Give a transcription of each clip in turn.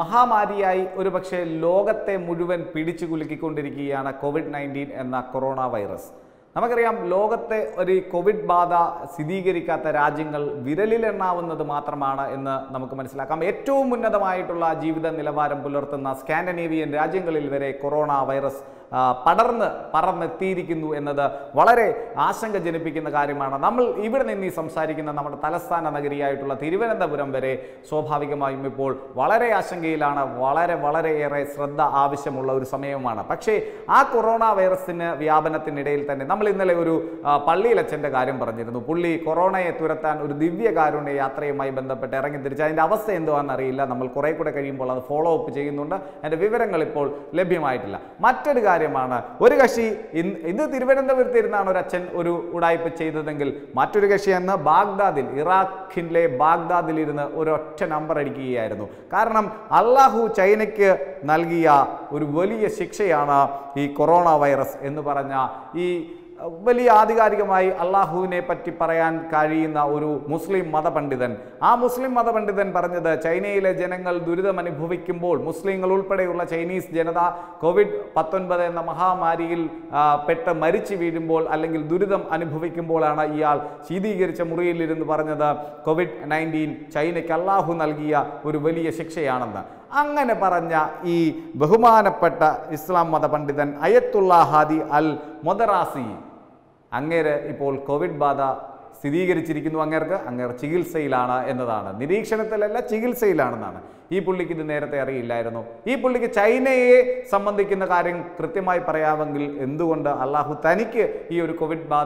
മഹാമാരിയായി ഒരുപക്ഷെ ലോകത്തെ മുഴുവൻ പിടിച്ചു കുലുക്കിക്കൊണ്ടിരിക്കുകയാണ് കോവിഡ് നയൻറ്റീൻ എന്ന കൊറോണ വൈറസ് നമുക്കറിയാം ലോകത്തെ ഒരു കോവിഡ് ബാധ സ്ഥിരീകരിക്കാത്ത രാജ്യങ്ങൾ വിരലിലെണ്ണാവുന്നത് മാത്രമാണ് എന്ന് നമുക്ക് മനസ്സിലാക്കാം ഏറ്റവും ഉന്നതമായിട്ടുള്ള ജീവിത നിലവാരം പുലർത്തുന്ന സ്കാൻഡനേവിയൻ രാജ്യങ്ങളിൽ വരെ കൊറോണ വൈറസ് ആ, പടർന്ന് പറന്നെത്തിയിരിക്കുന്നു എന്നത് വളരെ ആശങ്ക ജനിപ്പിക്കുന്ന കാര്യമാണ് നമ്മൾ ഇവിടെ നിന്ന് ഈ സംസാരിക്കുന്ന നമ്മുടെ തലസ്ഥാന നഗരിയായിട്ടുള്ള തിരുവനന്തപുരം വരെ സ്വാഭാവികമായും ഇപ്പോൾ വളരെ ആശങ്കയിലാണ് വളരെ വളരെയേറെ ശ്രദ്ധ ആവശ്യമുള്ള ഒരു സമയവുമാണ് പക്ഷേ ആ കൊറോണ വൈറസിന് വ്യാപനത്തിനിടയിൽ തന്നെ നമ്മൾ ഇന്നലെ ഒരു ആ, പള്ളിയിലച്ഛൻ്റെ കാര്യം പറഞ്ഞിരുന്നു പുള്ളി കൊറോണയെ തുരത്താൻ ഒരു ദിവ്യകാരുണ്യ യാത്രയുമായി ബന്ധപ്പെട്ട് ഇറങ്ങി തിരിച്ച് അതിൻ്റെ അവസ്ഥ എന്തുവാണെന്ന് അറിയില്ല നമ്മൾ കുറെ കൂടെ കഴിയുമ്പോൾ അത് ഫോളോ അപ്പ് ചെയ്യുന്നുണ്ട് അതിൻ്റെ വിവരങ്ങൾ ഇപ്പോൾ ലഭ്യമായിട്ടില്ല മറ്റൊരു കാര്യമാണ് ഒരു കക്ഷി ഇന്ന് ഇത് തിരുവനന്തപുരത്ത് ഇരുന്നാണ് ഒരു അച്ഛൻ ഒരു ഉടായ്പ ചെയ്തതെങ്കിൽ മറ്റൊരു കക്ഷി അന്ന് ബാഗ്ദാദിൽ ഇറാഖിലെ ബാഗ്ദാദിൽ ഇരുന്ന് ഒരൊറ്റ നമ്പർ അടിക്കുകയായിരുന്നു കാരണം അള്ളാഹു ചൈനയ്ക്ക് നൽകിയ ഒരു വലിയ ശിക്ഷയാണ് ഈ കൊറോണ വൈറസ് എന്ന് പറഞ്ഞ ഈ വലിയ ആധികാരികമായി അള്ളാഹുവിനെ പറ്റി പറയാൻ കഴിയുന്ന ഒരു മുസ്ലിം മതപണ്ഡിതൻ ആ മുസ്ലിം മതപണ്ഡിതൻ പറഞ്ഞത് ചൈനയിലെ ജനങ്ങൾ ദുരിതം അനുഭവിക്കുമ്പോൾ മുസ്ലിങ്ങൾ ഉൾപ്പെടെയുള്ള ചൈനീസ് ജനത കോവിഡ് പത്തൊൻപത് എന്ന മഹാമാരിയിൽ ആ, പെട്ട് മരിച്ചു വീഴുമ്പോൾ അല്ലെങ്കിൽ ദുരിതം അനുഭവിക്കുമ്പോഴാണ് ഇയാൾ ശീതീകരിച്ച മുറിയിലിരുന്ന് പറഞ്ഞത് കോവിഡ് നയൻറ്റീൻ ചൈനയ്ക്ക് അള്ളാഹു നൽകിയ ഒരു വലിയ ശിക്ഷയാണെന്ന് അങ്ങനെ പറഞ്ഞ ഈ ബഹുമാനപ്പെട്ട ഇസ്ലാം മത പണ്ഡിതൻ അയത്തുള്ള ഹാദി അൽ മൊദറാസി അങ്ങേര് ഇപ്പോൾ കോവിഡ് ബാധ സ്ഥിരീകരിച്ചിരിക്കുന്നു അങ്ങേർക്ക് അങ്ങേർ ചികിത്സയിലാണ് എന്നതാണ് നിരീക്ഷണത്തിലല്ല ചികിത്സയിലാണെന്നാണ് ഈ പുള്ളിക്ക് ഇത് നേരത്തെ അറിയില്ലായിരുന്നു ഈ പുള്ളിക്ക് ചൈനയെ സംബന്ധിക്കുന്ന കാര്യം കൃത്യമായി പറയാമെങ്കിൽ എന്തുകൊണ്ട് അള്ളാഹു തനിക്ക് ഈ ഒരു കോവിഡ് ബാധ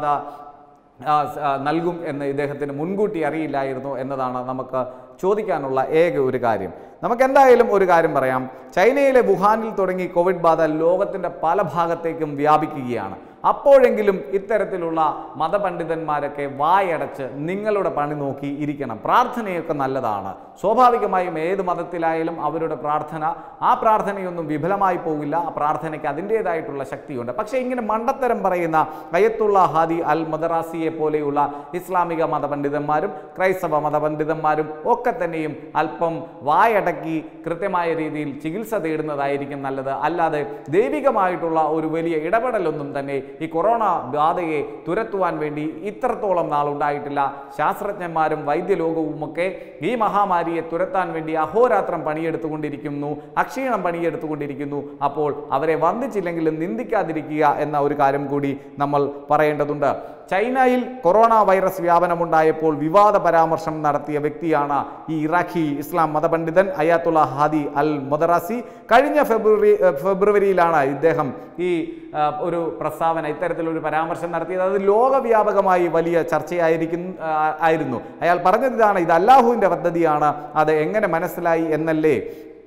ആ, സ- ആ, നൽകും എന്ന് ഇദ്ദേഹത്തിന് മുൻകൂട്ടി അറിയില്ലായിരുന്നു എന്നതാണ് നമുക്ക് ചോദിക്കാനുള്ള ഏക ഒരു കാര്യം നമുക്ക് എന്തായാലും ഒരു കാര്യം പറയാം ചൈനയിലെ വുഹാനിൽ തുടങ്ങി കോവിഡ് ബാധ ലോകത്തിൻ്റെ പല ഭാഗത്തേക്കും വ്യാപിക്കുകയാണ് അപ്പോഴെങ്കിലും ഇത്തരത്തിലുള്ള മതപണ്ഡിതന്മാരൊക്കെ വായടച്ച് നിങ്ങളുടെ പണി നോക്കി ഇരിക്കണം പ്രാർത്ഥനയൊക്കെ നല്ലതാണ് സ്വാഭാവികമായും ഏത് മതത്തിലായാലും അവരുടെ പ്രാർത്ഥന ആ പ്രാർത്ഥനയൊന്നും വിഫലമായി പോകില്ല ആ പ്രാർത്ഥനയ്ക്ക് അതിൻ്റേതായിട്ടുള്ള ശക്തിയുണ്ട് പക്ഷേ ഇങ്ങനെ മണ്ടത്തരം പറയുന്ന അയത്തുള്ള ഹാദി അൽ മദറാസിയെ പോലെയുള്ള ഇസ്ലാമിക മതപണ്ഡിതന്മാരും ക്രൈസ്തവ മതപണ്ഡിതന്മാരും ഒക്കെ തന്നെയും അല്പം വായടക്കി കൃത്യമായ രീതിയിൽ ചികിത്സ തേടുന്നതായിരിക്കും നല്ലത് അല്ലാതെ ദൈവികമായിട്ടുള്ള ഒരു വലിയ ഇടപെടലൊന്നും തന്നെ ഈ കൊറോണ ബാധയെ തുരത്തുവാൻ വേണ്ടി ഇത്രത്തോളം നാളുണ്ടായിട്ടില്ല ശാസ്ത്രജ്ഞന്മാരും വൈദ്യലോകവുമൊക്കെ ഈ മഹാമാരിയെ തുരത്താൻ വേണ്ടി അഹോരാത്രം പണിയെടുത്തുകൊണ്ടിരിക്കുന്നു അക്ഷീണം പണിയെടുത്തുകൊണ്ടിരിക്കുന്നു അപ്പോൾ അവരെ വന്ദിച്ചില്ലെങ്കിലും നിന്ദിക്കാതിരിക്കുക എന്ന ഒരു കാര്യം കൂടി നമ്മൾ പറയേണ്ടതുണ്ട് ചൈനയിൽ കൊറോണ വൈറസ് വ്യാപനമുണ്ടായപ്പോൾ വിവാദ പരാമർശം നടത്തിയ വ്യക്തിയാണ് ഈ ഇറാഖി ഇസ്ലാം മതപണ്ഡിതൻ അയാത്തുള്ള ഹാദി അൽ മൊദറാസി കഴിഞ്ഞ ഫെബ്രുവരി ഏഹ് ഫെബ്രുവരിയിലാണ് ഇദ്ദേഹം ഈ ആ, ഒരു പ്രസ്താവന ഇത്തരത്തിലൊരു പരാമർശം നടത്തിയത് അത് ലോകവ്യാപകമായി വലിയ ചർച്ചയായിരിക്കും ആ, ആയിരുന്നു അയാൾ പറഞ്ഞത് ഇതാണ് ഇത് അല്ലാഹുവിൻ്റെ പദ്ധതിയാണ് അത് എങ്ങനെ മനസ്സിലായി എന്നല്ലേ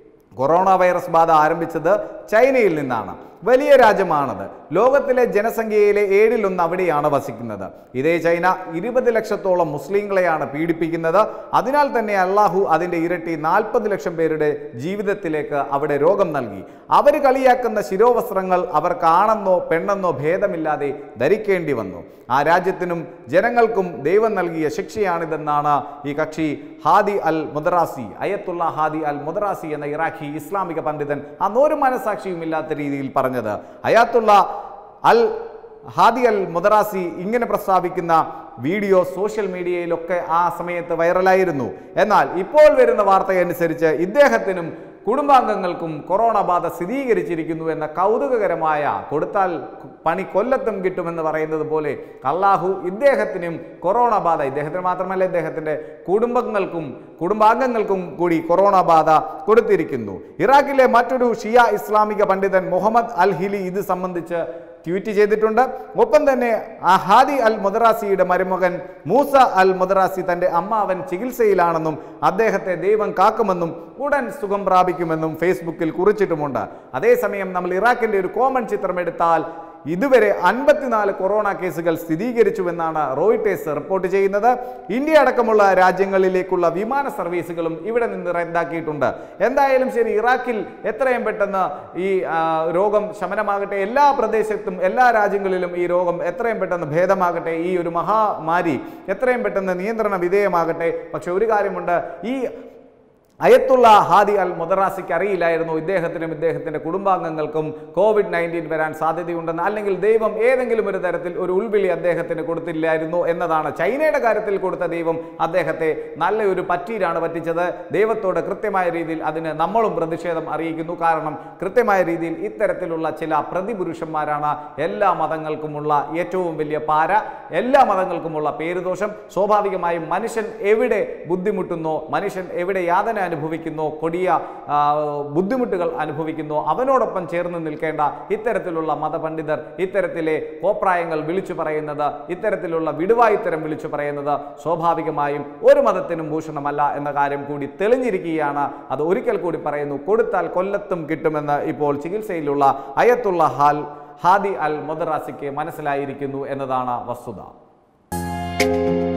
കൊറോണ വൈറസ് ബാധ ആരംഭിച്ചത് ചൈനയിൽ നിന്നാണ് വലിയ രാജ്യമാണത് ലോകത്തിലെ ജനസംഖ്യയിലെ ഏഴിലൊന്ന് അവിടെയാണ് വസിക്കുന്നത് ഇതേ ചൈന ഇരുപത് ലക്ഷത്തോളം മുസ്ലിങ്ങളെയാണ് പീഡിപ്പിക്കുന്നത് അതിനാൽ തന്നെ അള്ളാഹു അതിൻ്റെ ഇരട്ടി നാൽപ്പത് ലക്ഷം പേരുടെ ജീവിതത്തിലേക്ക് അവിടെ രോഗം നൽകി അവർ കളിയാക്കുന്ന ശിരോവസ്ത്രങ്ങൾ അവർക്ക് ആണെന്നോ പെണ്ണെന്നോ ഭേദമില്ലാതെ ധരിക്കേണ്ടി വന്നു ആ രാജ്യത്തിനും ജനങ്ങൾക്കും ദൈവം നൽകിയ ശിക്ഷയാണിതെന്നാണ് ഈ കക്ഷി ഹാദി അൽ മുദറാസി അയത്തുള്ള ഹാദി അൽ മുദറാസി എന്ന ഇറാഖി ഇസ്ലാമിക പണ്ഡിതൻ അന്നൊരു മനസാക്ഷിയും ഇല്ലാത്ത രീതിയിൽ പറഞ്ഞത് അയാത്തുള്ള അൽ ഹാദി അൽ മുദറാസി ഇങ്ങനെ പ്രസ്താവിക്കുന്ന വീഡിയോ സോഷ്യൽ മീഡിയയിലൊക്കെ ആ സമയത്ത് വൈറലായിരുന്നു എന്നാൽ ഇപ്പോൾ വരുന്ന വാർത്തയനുസരിച്ച് ഇദ്ദേഹത്തിനും കുടുംബാംഗങ്ങൾക്കും കൊറോണ ബാധ സ്ഥിരീകരിച്ചിരിക്കുന്നു എന്ന കൗതുകകരമായ കൊടുത്താൽ പണി കൊല്ലത്തും കിട്ടുമെന്ന് പറയുന്നത് പോലെ അള്ളാഹു ഇദ്ദേഹത്തിനും കൊറോണ ബാധ ഇദ്ദേഹത്തിന് മാത്രമല്ല ഇദ്ദേഹത്തിൻ്റെ കുടുംബങ്ങൾക്കും കുടുംബാംഗങ്ങൾക്കും കൂടി കൊറോണ ബാധ കൊടുത്തിരിക്കുന്നു ഇറാഖിലെ മറ്റൊരു ഷിയ ഇസ്ലാമിക പണ്ഡിതൻ മുഹമ്മദ് അൽ ഹിലി ഇത് സംബന്ധിച്ച് ട്വീറ്റ് ചെയ്തിട്ടുണ്ട് ഒപ്പം തന്നെ ആ ഹാദി അൽ മുദറാസിയുടെ മരുമകൻ മൂസ അൽ മുദറാസി തൻ്റെ അമ്മാവൻ ചികിത്സയിലാണെന്നും അദ്ദേഹത്തെ ദൈവം കാക്കുമെന്നും ഉടൻ സുഖം പ്രാപിക്കുമെന്നും ഫേസ്ബുക്കിൽ കുറിച്ചിട്ടുമുണ്ട് അതേസമയം നമ്മൾ ഇറാഖിൻ്റെ ഒരു കോമൺ ചിത്രം എടുത്താൽ ഇതുവരെ അൻപത്തിനാല് കൊറോണ കേസുകൾ സ്ഥിരീകരിച്ചുവെന്നാണ് റോയിട്ടേഴ്സ് റിപ്പോർട്ട് ചെയ്യുന്നത് ഇന്ത്യ അടക്കമുള്ള രാജ്യങ്ങളിലേക്കുള്ള വിമാന സർവീസുകളും ഇവിടെ നിന്ന് റദ്ദാക്കിയിട്ടുണ്ട് എന്തായാലും ശരി ഇറാഖിൽ എത്രയും പെട്ടെന്ന് ഈ ആ, രോഗം ശമനമാകട്ടെ എല്ലാ പ്രദേശത്തും എല്ലാ രാജ്യങ്ങളിലും ഈ രോഗം എത്രയും പെട്ടെന്ന് ഭേദമാകട്ടെ ഈ ഒരു മഹാമാരി എത്രയും പെട്ടെന്ന് നിയന്ത്രണ വിധേയമാകട്ടെ പക്ഷെ ഒരു കാര്യമുണ്ട് ഈ അയത്തുള്ള ഹാദി അൽ മൊദറാസിക്ക് അറിയില്ലായിരുന്നു ഇദ്ദേഹത്തിനും ഇദ്ദേഹത്തിന്റെ കുടുംബാംഗങ്ങൾക്കും കോവിഡ് നയൻറ്റീൻ വരാൻ സാധ്യതയുണ്ടെന്ന് അല്ലെങ്കിൽ ദൈവം ഏതെങ്കിലും ഒരു തരത്തിൽ ഒരു ഉൾവിളി അദ്ദേഹത്തിന് കൊടുത്തില്ലായിരുന്നു എന്നതാണ് ചൈനയുടെ കാര്യത്തിൽ കൊടുത്ത ദൈവം അദ്ദേഹത്തെ നല്ലൊരു പറ്റീരാണ് പറ്റിച്ചത് ദൈവത്തോട് കൃത്യമായ രീതിയിൽ അതിന് നമ്മളും പ്രതിഷേധം അറിയിക്കുന്നു കാരണം കൃത്യമായ രീതിയിൽ ഇത്തരത്തിലുള്ള ചില പ്രതിപുരുഷന്മാരാണ് എല്ലാ മതങ്ങൾക്കുമുള്ള ഏറ്റവും വലിയ പാര എല്ലാ മതങ്ങൾക്കുമുള്ള പേരുദോഷം സ്വാഭാവികമായും മനുഷ്യൻ എവിടെ ബുദ്ധിമുട്ടുന്നോ മനുഷ്യൻ എവിടെ യാതന അനുഭവിക്കുന്നോ കൊടിയ ആ, ബുദ്ധിമുട്ടുകൾ അനുഭവിക്കുന്നോ അവനോടൊപ്പം ചേർന്ന് നിൽക്കേണ്ട ഇത്തരത്തിലുള്ള മതപണ്ഡിതർ ഇത്തരത്തിലെ കോപ്രായങ്ങൾ വിളിച്ചു പറയുന്നത് ഇത്തരത്തിലുള്ള വിടുവായുത്തരം വിളിച്ചു പറയുന്നത് സ്വാഭാവികമായും ഒരു മതത്തിനും ഭൂഷണമല്ല എന്ന കാര്യം കൂടി തെളിഞ്ഞിരിക്കുകയാണ് അത് ഒരിക്കൽ കൂടി പറയുന്നു കൊടുത്താൽ കൊല്ലത്തും കിട്ടുമെന്ന് ഇപ്പോൾ ചികിത്സയിലുള്ള അയത്തുള്ള ഹാൽ ഹാദി അൽ മൊദറാസിക്ക് മനസ്സിലായിരിക്കുന്നു എന്നതാണ് വസ്തുത